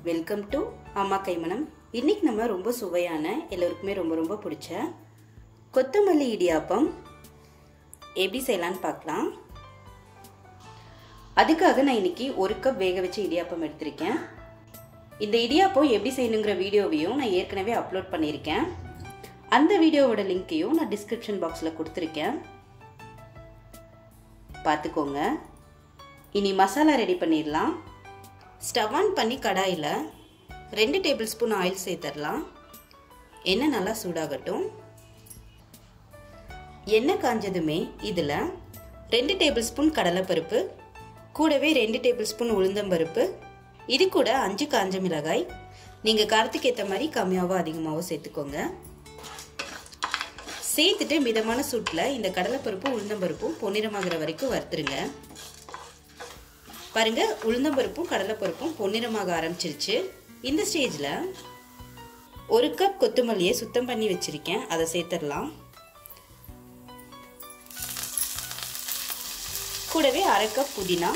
welcome to அம்மா கைமணம் இன்னைக்கு நம்ம ரொம்ப சுவையான எல்லோருக்குமே ரொம்ப ரொம்ப பிடிச்ச கொத்தமல்லி இடியாப்பம் எப்படி செய்யலான்னு பார்க்கலாம் அதுக்காக நான் இன்னைக்கு ஒரு கப் வேக வச்ச இடியாப்பம் எடுத்திருக்கேன் இந்த இடியாப்பம் எப்படி செய்யணுங்கிற வீடியோவையும் நான் ஏற்கனவே அப்லோட் பண்ணியிருக்கேன் அந்த வீடியோவோட லிங்க்கையும் நான் டிஸ்கிரிப்ஷன் பாக்ஸில் கொடுத்துருக்கேன் பார்த்துக்கோங்க இனி மசாலா ரெடி பண்ணிடலாம் ஸ்டவ் ஆன் பண்ணி கடாயில் ரெண்டு டேபிள் ஸ்பூன் ஆயில் சேர்த்துடலாம் எண்ணெய் நல்லா சூடாகட்டும் எண்ணெய் காஞ்சதுமே இதில் ரெண்டு டேபிள் ஸ்பூன் கடலைப்பருப்பு கூடவே ரெண்டு டேபிள் ஸ்பூன் உளுந்தம்பருப்பு இது கூட அஞ்சு காஞ்ச மிளகாய் நீங்கள் காரத்துக்கு ஏற்ற மாதிரி கம்மியாகவோ அதிகமாகவோ சேர்த்துக்கோங்க சேர்த்துட்டு மிதமான சூட்டில் இந்த கடலைப்பருப்பும் உளுந்தம்பருப்பும் பொன்னிறமாகிற வரைக்கும் வறுத்துருங்க பாருங்க உளுந்தம்பருப்பும் கடலைப்பருப்பும் பொன்னிறமாக ஆரம்பிச்சிருச்சு இந்த ஸ்டேஜில் ஒரு கப் கொத்தமல்லியை சுத்தம் பண்ணி வச்சிருக்கேன் அதை சேர்த்துடலாம் கூடவே அரை கப் புதினா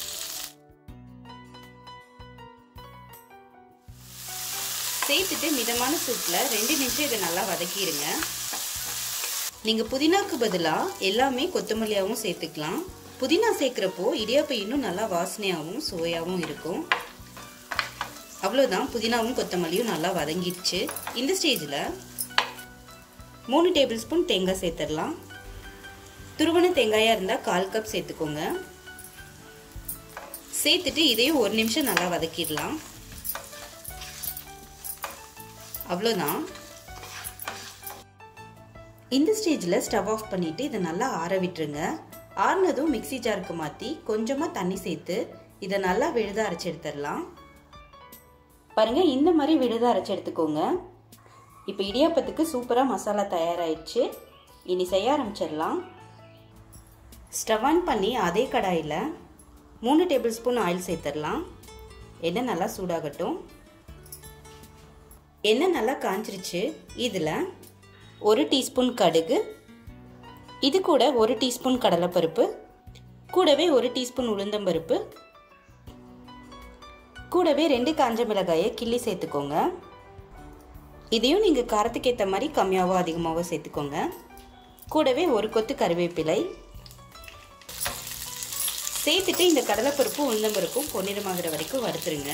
சேர்த்துட்டு மிதமான சூட்டில் ரெண்டு நிமிஷம் இதை நல்லா வதக்கிடுங்க நீங்கள் புதினாக்கு பதிலாக எல்லாமே கொத்தமல்லியாகவும் சேர்த்துக்கலாம் புதினா சேர்க்குறப்போ இடியாப்பம் இன்னும் நல்லா வாசனையாகவும் சுவையாகவும் இருக்கும் அவ்வளோதான் புதினாவும் கொத்தமல்லியும் நல்லா வதங்கிடுச்சு இந்த ஸ்டேஜில் மூணு டேபிள் ஸ்பூன் தேங்காய் சேர்த்துடலாம் துருவன தேங்காயாக இருந்தால் கால் கப் சேர்த்துக்கோங்க சேர்த்துட்டு இதையும் ஒரு நிமிஷம் நல்லா வதக்கிடலாம் அவ்வளோதான் இந்த ஸ்டேஜில் ஸ்டவ் ஆஃப் பண்ணிவிட்டு இதை நல்லா ஆற விட்டுருங்க ஆறுனதும் மிக்சி ஜாருக்கு மாற்றி கொஞ்சமாக தண்ணி சேர்த்து இதை நல்லா விழுத அரைச்சி எடுத்துடலாம் பாருங்கள் இந்த மாதிரி விழுத அரைச்சி எடுத்துக்கோங்க இப்போ இடியாப்பத்துக்கு சூப்பராக மசாலா தயாராகிடுச்சு இனி செய்ய ஆரம்பிச்சிடலாம் ஸ்டவ் ஆன் பண்ணி அதே கடாயில் மூணு டேபிள் ஸ்பூன் ஆயில் சேர்த்துடலாம் எண்ணெய் நல்லா சூடாகட்டும் எண்ணெய் நல்லா காஞ்சிருச்சு இதில் ஒரு டீஸ்பூன் கடுகு இது கூட ஒரு டீஸ்பூன் கடலைப்பருப்பு கூடவே ஒரு டீஸ்பூன் உளுந்தம்பருப்பு கூடவே ரெண்டு காஞ்ச மிளகாயை கிள்ளி சேர்த்துக்கோங்க இதையும் நீங்கள் காரத்துக்கு ஏற்ற மாதிரி கம்மியாகவோ அதிகமாகவோ சேர்த்துக்கோங்க கூடவே ஒரு கொத்து கருவேப்பிலை சேர்த்துட்டு இந்த கடலைப்பருப்பும் உளுந்தம்பருப்பும் பொன்னிறமாகிற வரைக்கும் வறுத்துருங்க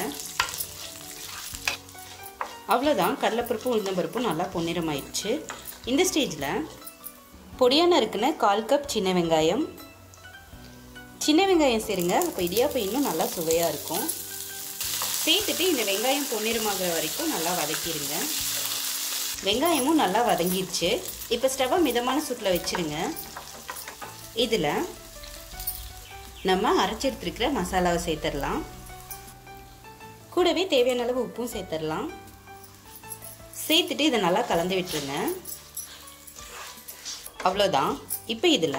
அவ்வளோதான் கடலைப்பருப்பும் உளுந்தம்பருப்பும் நல்லா பொன்னிறமாயிடுச்சு இந்த ஸ்டேஜில் பொடியான இருக்குன்னு கால் கப் சின்ன வெங்காயம் சின்ன வெங்காயம் சேருங்க அப்போ இடியாப்பம் இன்னும் நல்லா சுவையாக இருக்கும் சேர்த்துட்டு இந்த வெங்காயம் பொன்னிறமாகிற வரைக்கும் நல்லா வதக்கிடுங்க வெங்காயமும் நல்லா வதங்கிடுச்சு இப்போ ஸ்டவ்வை மிதமான சூட்டில் வச்சுருங்க இதில் நம்ம அரைச்சி எடுத்துருக்கிற மசாலாவை சேர்த்துடலாம் கூடவே தேவையான அளவு உப்பும் சேர்த்துடலாம் சேர்த்துட்டு இதை நல்லா கலந்து விட்டுருங்க அவ்வளோதான் இப்போ இதில்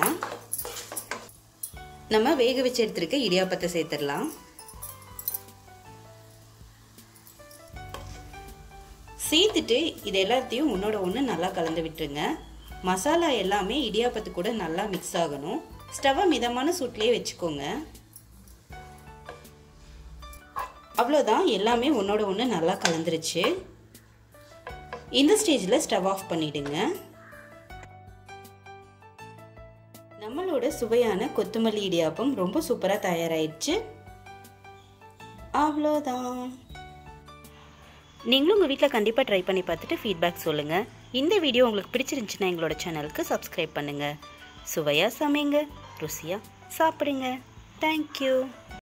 நம்ம வேக வச்சு எடுத்துருக்க இடியாப்பத்தை சேர்த்துடலாம் சேர்த்துட்டு இது எல்லாத்தையும் ஒன்றோட ஒன்று நல்லா கலந்து விட்டுருங்க மசாலா எல்லாமே இடியாப்பத்து கூட நல்லா மிக்ஸ் ஆகணும் ஸ்டவ்வை மிதமான சூட்லேயே வச்சுக்கோங்க அவ்வளோதான் எல்லாமே ஒன்றோட ஒன்று நல்லா கலந்துருச்சு இந்த ஸ்டேஜில் ஸ்டவ் ஆஃப் பண்ணிடுங்க நம்மளோட சுவையான கொத்தமல்லி இடியாப்பம் ரொம்ப சூப்பராக தயாராயிடுச்சு அவ்வளோதான் நீங்களும் உங்கள் வீட்டில் கண்டிப்பாக ட்ரை பண்ணி பார்த்துட்டு ஃபீட்பேக் சொல்லுங்கள் இந்த வீடியோ உங்களுக்கு பிடிச்சிருந்துச்சுன்னா எங்களோட சேனலுக்கு சப்ஸ்கிரைப் பண்ணுங்கள் சுவையாக சமைங்க ருசியாக சாப்பிடுங்க தேங்க்யூ